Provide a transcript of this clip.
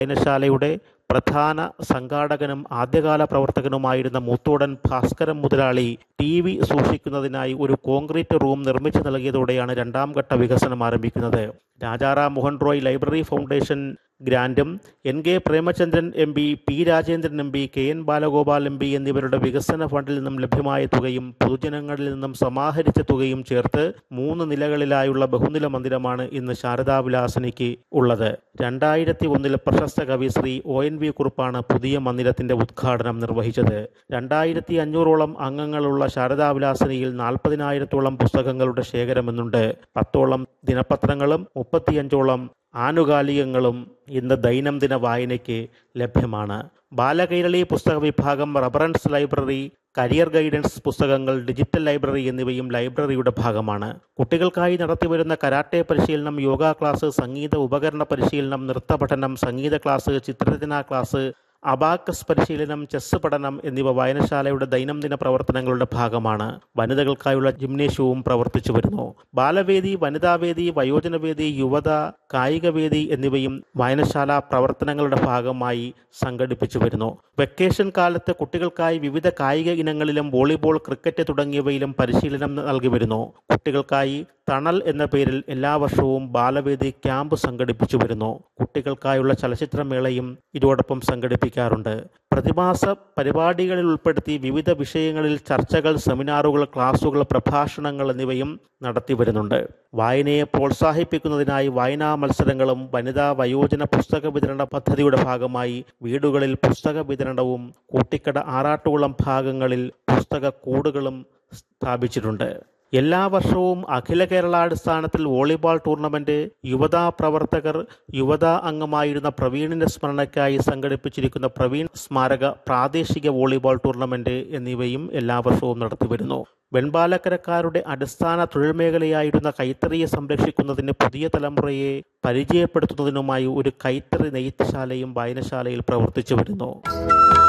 വായനശാലയുടെ പ്രധാന സംഘാടകനും ആദ്യകാല പ്രവർത്തകനുമായിരുന്ന മൂത്തോടൻ ഭാസ്കരൻ മുതലാളി ടി വി സൂക്ഷിക്കുന്നതിനായി ഒരു കോൺക്രീറ്റ് റൂം നിർമ്മിച്ചു നൽകിയതോടെയാണ് രണ്ടാം ഘട്ട വികസനം ആരംഭിക്കുന്നത് രാജാറാം മോഹൻ റോയ് ലൈബ്രറി ഫൗണ്ടേഷൻ ഗ്രാൻറ്റും N K Premachandran M P P Rajendran M P K N Balagopal M P എന്നിവരുടെ വികസന ഫണ്ടിൽ നിന്നും ലഭ്യമായ തുകയും പൊതുജനങ്ങളിൽ നിന്നും സമാഹരിച്ച തുകയും ചേർത്ത് മൂന്ന് നിലകളിലായുള്ള ബഹുനില മന്ദിരമാണ് ഇന്ന് ശാരദാവിലാസനിക്ക് ഉള്ളത് രണ്ടായിരത്തി ഒന്നിൽ പ്രശസ്ത കവി ശ്രീ ഒ എൻ വി കുറുപ്പാണ് പുതിയ മന്ദിരത്തിന്റെ ഉദ്ഘാടനം നിർവഹിച്ചത് രണ്ടായിരത്തി അഞ്ഞൂറോളം അംഗങ്ങളുള്ള ശാരദാവിലാസനിയിൽ നാൽപ്പതിനായിരത്തോളം പുസ്തകങ്ങളുടെ ശേഖരമെന്നുണ്ട് പത്തോളം ദിനപത്രങ്ങളും മുപ്പത്തിയഞ്ചോളം ആനുകാലികങ്ങളും ഇന്ന് ദൈനംദിന വായനയ്ക്ക് ലഭ്യമാണ് ബാലകൈരളി പുസ്തക വിഭാഗം റഫറൻസ് ലൈബ്രറി കരിയർ ഗൈഡൻസ് പുസ്തകങ്ങൾ ഡിജിറ്റൽ ലൈബ്രറി എന്നിവയും ലൈബ്രറിയുടെ ഭാഗമാണ് കുട്ടികൾക്കായി നടത്തിവരുന്ന കരാട്ടെ പരിശീലനം യോഗ ക്ലാസ് സംഗീത ഉപകരണ പരിശീലനം നൃത്ത പഠനം സംഗീത ക്ലാസ് ചിത്രരചനാ ക്ലാസ് അബാക്കസ് പരിശീലനം ചെസ് പഠനം എന്നിവ വായനശാലയുടെ ദൈനംദിന പ്രവർത്തനങ്ങളുടെ ഭാഗമാണ് വനിതകൾക്കായുള്ള ജിംനേഷ്യവും പ്രവർത്തിച്ചു വരുന്നു ബാലവേദി വനിതാവേദി വയോജനവേദി യുവത കായികവേദി എന്നിവയും വായനശാല പ്രവർത്തനങ്ങളുടെ ഭാഗമായി സംഘടിപ്പിച്ചു വരുന്നു വെക്കേഷൻ കാലത്ത് കുട്ടികൾക്കായി വിവിധ കായിക ഇനങ്ങളിലും വോളിബോൾ ക്രിക്കറ്റ് തുടങ്ങിയവയിലും പരിശീലനം നൽകി വരുന്നു കുട്ടികൾക്കായി തണൽ എന്ന പേരിൽ എല്ലാ വർഷവും ബാലവേദി ക്യാമ്പ് സംഘടിപ്പിച്ചു വരുന്നു കുട്ടികൾക്കായുള്ള ചലച്ചിത്രമേളയും ഇതോടൊപ്പം സംഘടിപ്പിക്കാറുണ്ട് പ്രതിമാസ പരിപാടികളിൽ ഉൾപ്പെടുത്തി വിവിധ വിഷയങ്ങളിൽ ചർച്ചകൾ സെമിനാറുകൾ ക്ലാസുകൾ പ്രഭാഷണങ്ങൾ എന്നിവയും നടത്തി വരുന്നുണ്ട് വായനയെ പ്രോത്സാഹിപ്പിക്കുന്നതിനായി വായനാ മത്സരങ്ങളും വനിതാ വയോജന പുസ്തക വിതരണ പദ്ധതിയുടെ ഭാഗമായി വീടുകളിൽ പുസ്തക വിതരണവും കൂട്ടിക്കട ആറാട്ടുകുളം ഭാഗങ്ങളിൽ പുസ്തക കൂടുകളും സ്ഥാപിച്ചിട്ടുണ്ട് എല്ലാ വർഷവും അഖില കേരളാടിസ്ഥാനത്തിൽ വോളിബോൾ ടൂർണമെന്റ് യുവതാ പ്രവർത്തകർ യുവതാ അംഗമായിരുന്ന പ്രവീണിന്റെ സ്മരണയ്ക്കായി സംഘടിപ്പിച്ചിരിക്കുന്ന പ്രവീൺ സ്മാരക പ്രാദേശിക വോളിബോൾ ടൂർണമെന്റ് എന്നിവയും എല്ലാ വർഷവും നടത്തിവരുന്നു വെൺപാലക്കരക്കാരുടെ അടിസ്ഥാന തൊഴിൽ മേഖലയായിരുന്ന കൈത്തറിയെ സംരക്ഷിക്കുന്നതിന് പുതിയ തലമുറയെ പരിചയപ്പെടുത്തുന്നതിനുമായി ഒരു കൈത്തറി നെയ്ത്തുശാലയും വായനശാലയിൽ പ്രവർത്തിച്ചു വരുന്നു